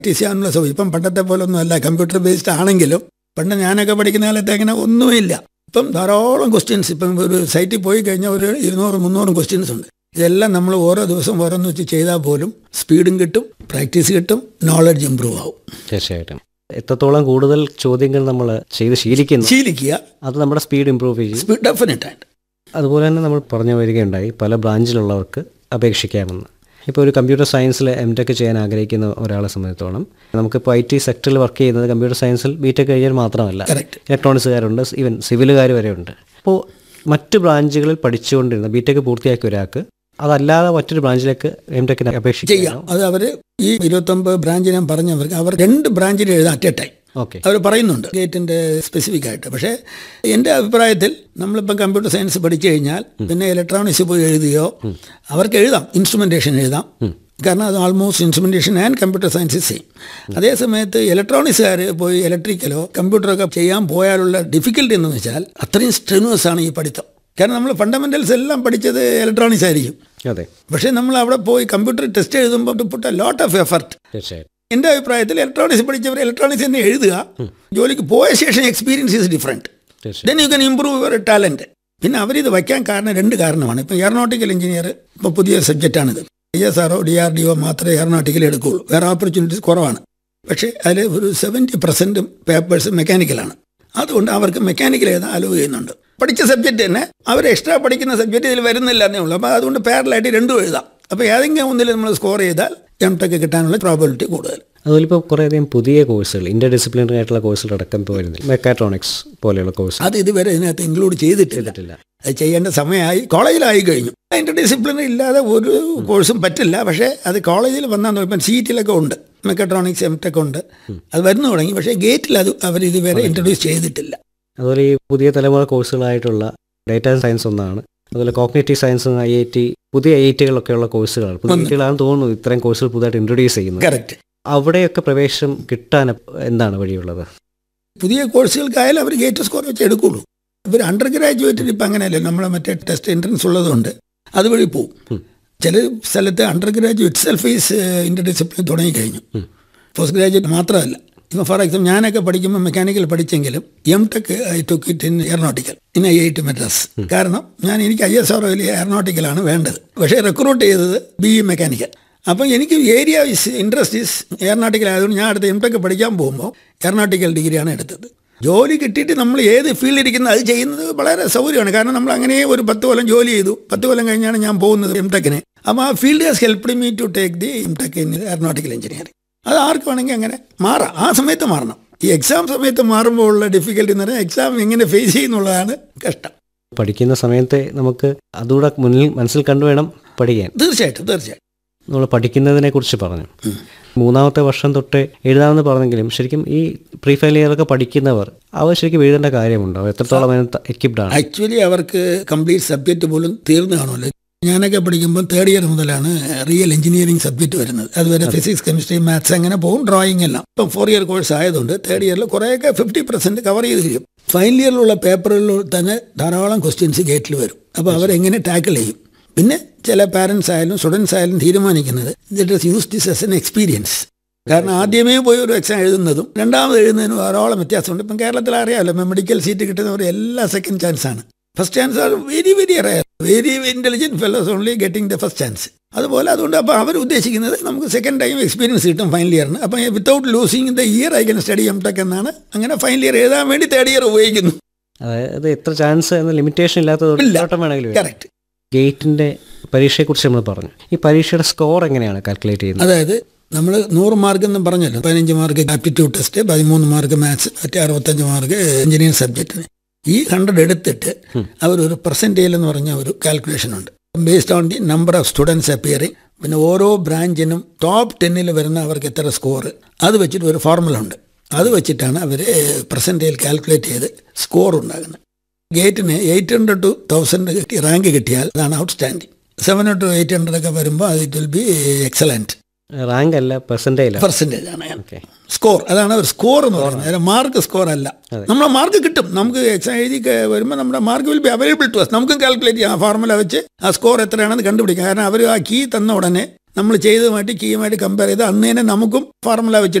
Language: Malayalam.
പ്രാക്ടീസ് ചെയ്യാനുള്ള സൗകര്യം ഇപ്പം പണ്ടത്തെ പോലെ ഒന്നും അല്ല കമ്പ്യൂട്ടർ ബേസ്ഡ് ആണെങ്കിലും പണ്ട് ഞാനൊക്കെ പഠിക്കുന്ന കാലത്ത് അങ്ങനെ ഒന്നുമില്ല ഇപ്പം ധാരാളം ക്വസ്റ്റ്യൻസ് ഇപ്പം ഒരു സൈറ്റിൽ പോയി കഴിഞ്ഞാൽ ഒരു ഇരുന്നൂറ് മുന്നൂറും ക്വസ്റ്റ്യൻസ് ഉണ്ട് ഇതെല്ലാം നമ്മൾ ഓരോ ദിവസം ഓരോന്ന് വെച്ച് ചെയ്താൽ പോലും സ്പീഡും കിട്ടും പ്രാക്ടീസ് കിട്ടും നോളജ് ഇമ്പ്രൂവ് ആവും തീർച്ചയായിട്ടും എത്രത്തോളം കൂടുതൽ ചോദ്യങ്ങൾ നമ്മൾ ചെയ്ത് ശീലിക്കുന്നു ശീലിക്കുക അത് നമ്മുടെ സ്പീഡ് ഇമ്പ്രൂവ് ചെയ്യും സ്പീഡ് ഡെഫിനറ്റ് ആയിട്ട് അതുപോലെ തന്നെ നമ്മൾ പറഞ്ഞു വരികയുണ്ടായി പല ബ്രാഞ്ചിലുള്ളവർക്ക് അപേക്ഷിക്കാമെന്ന് ഇപ്പോൾ ഒരു കമ്പ്യൂട്ടർ സയൻസിൽ എം ടെക് ചെയ്യാൻ ആഗ്രഹിക്കുന്ന ഒരാളെ സംബന്ധിച്ചോളം നമുക്കിപ്പോൾ ഐ ടി സെക്ടറിൽ വർക്ക് ചെയ്യുന്നത് കമ്പ്യൂട്ടർ സയൻസിൽ ബി ടെക് കഴിഞ്ഞാൽ മാത്രമല്ല കറക്റ്റ് ഇലക്ട്രോണിക്സുകാരുണ്ട് ഈവൻ സിവിലുകാർ വരെ ഉണ്ട് അപ്പോൾ മറ്റ് ബ്രാഞ്ചുകളിൽ പഠിച്ചുകൊണ്ടിരുന്ന ബി ടെക് പൂർത്തിയാക്കിയ ഒരാൾക്ക് അതല്ലാതെ മറ്റൊരു ബ്രാഞ്ചിലേക്ക് എം ടെക്കിന് ചെയ്യാം അപേക്ഷിക്കാം അത് അവർ ഈ ഇരുപത്തൊമ്പത് ബ്രാഞ്ച് ഞാൻ പറഞ്ഞവർക്ക് അവർ രണ്ട് ബ്രാഞ്ചിൽ എഴുതാം അറ്റ് എ ടൈം ഓക്കെ അവർ പറയുന്നുണ്ട് ഗേറ്റിന്റെ സ്പെസിഫിക് ആയിട്ട് പക്ഷേ എൻ്റെ അഭിപ്രായത്തിൽ നമ്മളിപ്പം കമ്പ്യൂട്ടർ സയൻസ് പഠിച്ചു കഴിഞ്ഞാൽ പിന്നെ ഇലക്ട്രോണിക്സ് പോയി എഴുതിയോ അവർക്ക് എഴുതാം ഇൻസ്ട്രുമെൻറ്റേഷൻ എഴുതാം കാരണം അത് almost instrumentation and computer science same അതേ സമയത്ത് ഇലക്ട്രോണിക്സുകാർ പോയി ഇലക്ട്രിക്കലോ കമ്പ്യൂട്ടറൊക്കെ ചെയ്യാൻ പോയാലുള്ള ഡിഫിക്കൽട്ടി എന്ന് വെച്ചാൽ അത്രയും സ്ട്രെനുവസ് ആണ് ഈ പഠിത്തം കാരണം നമ്മൾ ഫണ്ടമെൻ്റൽസ് എല്ലാം പഠിച്ചത് ഇലക്ട്രോണിക്സ് ആയിരിക്കും അതെ പക്ഷേ നമ്മൾ അവിടെ പോയി കമ്പ്യൂട്ടർ ടെസ്റ്റ് എഴുതുമ്പോൾ put a lot of effort തീർച്ചയായിട്ടും എൻ്റെ അഭിപ്രായത്തിൽ ഇലക്ട്രോണിക്സ് പഠിച്ചവർ ഇലക്ട്രോണിക്സ് തന്നെ എഴുതുക ജോലിക്ക് പോയ ശേഷം എക്സ്പീരിയൻസ് ഈസ് ഡിഫറെൻറ്റ് തീർച്ചയായും then you can improve your talent പിന്നെ അവരിത് വയ്ക്കാൻ കാരണം രണ്ട് കാരണമാണ് ഇപ്പം എയറോനോട്ടിക്കൽ എഞ്ചിനീയർ ഇപ്പോൾ പുതിയ സബ്ജക്റ്റാണിത് I S R O D R D O മാത്രമേ എയറോനോട്ടിക്കൽ എടുക്കുകയുള്ളൂ വേറെ ഓപ്പർച്യൂണിറ്റീസ് കുറവാണ് പക്ഷേ അതിൽ ഒരു സെവൻറ്റി പെർസെൻറ്റും പേപ്പേഴ്സ് മെക്കാനിക്കലാണ് അതുകൊണ്ട് അവർക്ക് മെക്കാനിക്കൽ എഴുതാൻ അലോ ചെയ്യുന്നുണ്ട് പഠിച്ച സബ്ജക്റ്റ് തന്നെ അവർ എക്സ്ട്രാ പഠിക്കുന്ന സബ്ജക്റ്റ് ഇതിൽ വരുന്നില്ല എന്നേ ഉള്ളൂ അപ്പോൾ അതുകൊണ്ട് പാരലായിട്ട് രണ്ടും എഴുതാം അപ്പോൾ ഏതെങ്കിലും ഒന്നിൽ നമ്മൾ സ്കോർ ചെയ്താൽ എം ടെക്ക് കിട്ടാനുള്ള പ്രോബിലിറ്റി കൂടുതൽ അതുപോലെ ഇപ്പോൾ കുറേയധികം പുതിയ കോഴ്സുകൾ ഇന്റർ ഡിസിപ്ലിനറി ആയിട്ടുള്ള കോഴ്സുകൾ അടക്കം ഇപ്പോൾ വരുന്നില്ല മെക്കാട്രോണിക്സ് പോലെയുള്ള കോഴ്സ് അത് ഇതുവരെ ഇതിനകത്ത് ഇൻക്ലൂഡ് ചെയ്തിട്ടില്ല ചെയ്തിട്ടില്ല അത് ചെയ്യേണ്ട സമയമായി കോളേജിലായി കഴിഞ്ഞു അതിൻ്റെ ഡിസിപ്ലിൻ ഇല്ലാതെ ഒരു കോഴ്സും പറ്റില്ല പക്ഷേ അത് കോളേജിൽ വന്നാൽ ഇപ്പം സീറ്റിലൊക്കെ ഉണ്ട് മെക്കട്രോണിക്സ് എം ടെക് ഉണ്ട് അത് വരുന്നു തുടങ്ങി പക്ഷേ ഗേറ്റിൽ അത് അവർ ഇതുവരെ ഇൻട്രൊഡ്യൂസ് ചെയ്തിട്ടില്ല അതുപോലെ ഈ പുതിയ തലമുറ കോഴ്സുകളായിട്ടുള്ള ഡേറ്റാ സയൻസ് ഒന്നാണ് അതുപോലെ cognitive science I I T പുതിയ ഐ ഐ ടികളൊക്കെയുള്ള കോഴ്സുകളാണ് പുതിയ ഐ ടികളാണെന്ന് തോന്നുന്നു ഇത്രയും കോഴ്സുകൾ പുതുതായിട്ട് ഇൻട്രൊഡ്യൂസ് ചെയ്യുന്നത് കറക്റ്റ് അവിടെയൊക്കെ പ്രവേശനം കിട്ടാൻ എന്താണ് വഴിയുള്ളത് പുതിയ കോഴ്സുകൾക്കായാലും അവർ ഗേറ്റ് സ്കോർ വെച്ച് എടുക്കുള്ളൂ ഇവർ അണ്ടർ ഗ്രാജുവേറ്റിൽ ഇപ്പം അങ്ങനെയല്ലേ നമ്മളെ മറ്റേ ടെസ്റ്റ് എൻട്രൻസ് ഉള്ളതുകൊണ്ട് അതുവഴി പോവും ഉം. ചില സ്ഥലത്ത് undergraduate self fees inter discipline തുടങ്ങിക്കഴിഞ്ഞു ഉം. പോസ്റ്റ് ഗ്രാജുവേറ്റ് മാത്രമല്ല ഇപ്പം ഫോർ എക്സാമ്പിൾ ഞാനൊക്കെ പഠിക്കുമ്പോൾ മെക്കാനിക്കൽ പഠിച്ചെങ്കിലും M tech I took it in aeronautical in I I T Madras കാരണം ഞാൻ എനിക്ക് ഐ എസ് ആർ എയറോനോട്ടിക്കലാണ് വേണ്ടത് പക്ഷേ റിക്രൂട്ട് ചെയ്തത് ബി ഇ മെക്കാനിക്കൽ അപ്പം എനിക്ക് area is interest is aeronautical ആയതുകൊണ്ട് ഞാൻ അടുത്ത എം ടെക് പഠിക്കാൻ പോകുമ്പോൾ എയറോനോട്ടിക്കൽ ഡിഗ്രിയാണ് എടുത്തത് ജോലി കിട്ടിയിട്ട് നമ്മൾ ഏത് ഫീൽഡിൽ ഇരിക്കുന്ന അത് ചെയ്യുന്നത് വളരെ സൗകര്യമാണ് കാരണം നമ്മൾ അങ്ങനെ ഒരു പത്ത് കൊല്ലം ജോലി ചെയ്തു പത്ത് കൊല്ലം കഴിഞ്ഞാണ് ഞാൻ പോകുന്നത് എം ടെക്കിന് അപ്പോൾ ആ field has help me to take the M tech in aeronautical engineering അത് ആർക്ക് വേണമെങ്കിൽ അങ്ങനെ മാറാം ആ സമയത്ത് മാറണം ഈ എക്സാം സമയത്ത് മാറുമ്പോൾ ഉള്ള ഡിഫിക്കൽട്ടി എന്ന് പറഞ്ഞാൽ എക്സാം എങ്ങനെ ഫേസ് ചെയ്യുന്നുള്ളതാണ് കഷ്ടം പഠിക്കുന്ന സമയത്തെ നമുക്ക് അതുകൂടെ മുന്നിൽ മനസ്സിൽ കണ്ടു വേണം പഠിക്കാൻ തീർച്ചയായിട്ടും തീർച്ചയായിട്ടും നമ്മൾ പഠിക്കുന്നതിനെ കുറിച്ച് പറഞ്ഞു ഉം. മൂന്നാമത്തെ വർഷം തൊട്ട് എഴുതാമെന്ന് പറഞ്ഞെങ്കിലും ശരിക്കും ഈ പ്രീ ഫൈനലിയറൊക്കെ പഠിക്കുന്നവർ അവർ ശരിക്കും എഴുതേണ്ട കാര്യമുണ്ടോ അവർ എത്രത്തോളം അതിന് എക്യുപ്ഡ് ആണ് ആക്ച്വലി അവർക്ക് കംപ്ലീറ്റ് സബ്ജക്റ്റ് പോലും തീർന്നു കാണുമല്ലോ ഞാനൊക്കെ പഠിക്കുമ്പോൾ തേർഡ് ഇയർ മുതലാണ് റിയൽ എഞ്ചിനീയറിംഗ് സബ്ജക്റ്റ് വരുന്നത് അതുവരെ ഫിസിക്സ് കെമിസ്ട്രി മാത്സ് അങ്ങനെ പോകും ഡ്രോയിങ് എല്ലാം ഇപ്പം ഫോർ ഇയർ കോഴ്സ് ആയതുകൊണ്ട് തേർഡ് ഇയറിൽ കുറേയൊക്കെ ഫിഫ്റ്റി പെർസെൻറ്റ് കവർ ചെയ്ത് തരും ഫൈനൽ ഇയറിലുള്ള പേപ്പറുകളിൽ തന്നെ ധാരാളം ക്വസ്റ്റ്യൻസ് ഗേറ്റിൽ വരും അപ്പോൾ അവരെങ്ങനെ ടാക്കിൾ ചെയ്യും പിന്നെ ചില പാരൻസ് ആയാലും സ്റ്റുഡൻസ് ആയാലും തീരുമാനിക്കുന്നത് it is use this S N experience കാരണം ആദ്യമേ പോയി ഒരു എക്സാം എഴുതുന്നതും രണ്ടാമത് എഴുതുന്നതിനും ധാരാളം വ്യത്യാസമുണ്ട് ഇപ്പം കേരളത്തിൽ അറിയാമല്ലോ മെഡിക്കൽ സീറ്റ് കിട്ടുന്നവർ എല്ലാ സെക്കൻഡ് ചാൻസ് ആണ് first chance are very very rare very intelligent fellows only getting the first chance അതുപോലെ അതുകൊണ്ട് അപ്പോൾ അവർ ഉദ്ദേശിക്കുന്നത് നമുക്ക് സെക്കൻഡ് ടൈം എക്സ്പീരിയൻസ് കിട്ടും ഫൈനൽ ഇയറിന് അപ്പം without losing the year I can study M tech എന്നാണ് അങ്ങനെ ഫൈനൽ ഇയർ എഴുതാൻ വേണ്ടി തേർഡ് ഇയർ ഉപയോഗിക്കുന്നു അതായത് എത്ര ചാൻസ് എന്ന ലിമിറ്റേഷൻ ഇല്ലാത്തത് ഇല്ല. ഓട്ടം വേണമെങ്കിലും വരും. കറക്റ്റ് ഗേറ്റിന്റെ പരീക്ഷയെക്കുറിച്ച് നമ്മൾ പറഞ്ഞു ഈ പരീക്ഷയുടെ സ്കോർ എങ്ങനെയാണ് കാൽക്കുലേറ്റ് ചെയ്യുന്നത് അതായത് നമ്മൾ നൂറ് മാർക്ക് എന്ന് പറഞ്ഞല്ലോ പതിനഞ്ച് മാർക്ക് ആപ്റ്റിറ്റ്യൂഡ് ടെസ്റ്റ് പതിമൂന്ന് മാർക്ക് മാത്സ് മറ്റേ അറുപത്തഞ്ച് മാർക്ക് എഞ്ചിനീയറിംഗ് സബ്ജക്റ്റിന് ഈ ഹൺഡ്രഡ് എടുത്തിട്ട് അവരൊരു പെർസെൻറ്റേജ് എന്ന് പറഞ്ഞ ഒരു കാൽക്കുലേഷൻ ഉണ്ട് based on the number of students appearing പിന്നെ ഓരോ ബ്രാഞ്ചിനും ടോപ്പ് ടെന്നിൽ വരുന്ന അവർക്ക് എത്ര സ്കോർ അത് വെച്ചിട്ട് ഒരു ഫോർമുല ഉണ്ട് അത് വെച്ചിട്ടാണ് അവർ പെർസെൻറ്റേജ് കാൽക്കുലേറ്റ് ചെയ്ത് സ്കോർ ഉണ്ടാകുന്നത് ഗേറ്റിന് eight hundred to thousand rank കിട്ടിയാൽ അതാണ് outstanding seven to eight hundred ഒക്കെ വരുമ്പോൾ അത് it will be excellent rank അല്ല പെർസെൻറ്റേജ് പെർസെൻറ്റേജ് ആണ് ഓക്കെ സ്കോർ അതാണ് ഒരു സ്കോർ എന്ന് പറയുന്നത് മാർക്ക് സ്കോർ അല്ല അതെ. നമ്മളെ മാർക്ക് കിട്ടും നമുക്ക് എക്സാം എഴുതി ക- വരുമ്പോൾ നമ്മുടെ mark will be available to us നമുക്കും കാൽക്കുലേറ്റ് ചെയ്യാം ആ ഫോർമുല വെച്ച് ആ സ്കോർ എത്രയാണെന്ന് കണ്ടുപിടിക്കാം കാരണം അവർ ആ കീ തന്ന ഉടനെ നമ്മൾ ചെയ്തതുമായിട്ട് കീയുമായിട്ട് കമ്പയർ ചെയ്ത് അന്ന് തന്നെ നമുക്കും ഫോർമുല വെച്ച്